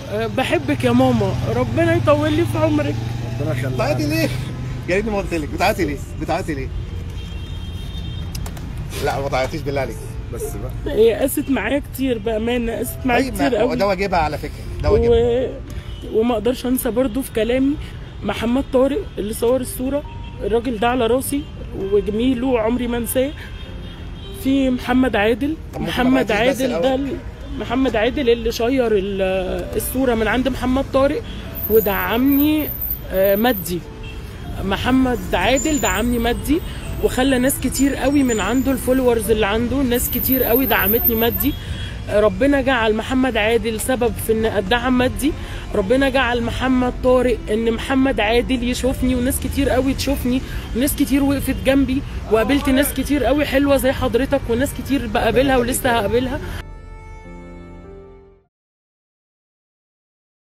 أه، بحبك يا ماما ربنا يطول لي في عمرك ربنا يخليك بتعيطي ليه؟ يا ريتني ما قلت لك بتعيطي ليه؟ بتعيطي ليه؟ لا ما تعيطيش بالله عليك بس بقى هي قست معايا كتير بامانه قست معايا طيب، كتير ما- هو قوي ده واجبها على فكره ده واجبها و... وما اقدرش انسى برضو في كلامي محمد طارق اللي صور الصوره الراجل ده على راسي وجميل وعمري ما انساه في محمد عادل طب ممكن محمد ما بعتيش بس عادل ده الأول؟ ال- محمد عادل اللي شير ال- الصوره من عند محمد طارق ودعمني آه، مادي محمد عادل دعمني مادي وخلى ناس كتير قوي من عنده الفولورز اللي عنده ناس كتير قوي دعمتني مادي ربنا جعل محمد عادل سبب في ان ادعم مادي ربنا جعل محمد طارق ان محمد عادل يشوفني وناس كتير قوي تشوفني وناس كتير وقفت جنبي وقابلت ناس كتير قوي حلوه زي حضرتك وناس كتير بقابلها ولسه هقابلها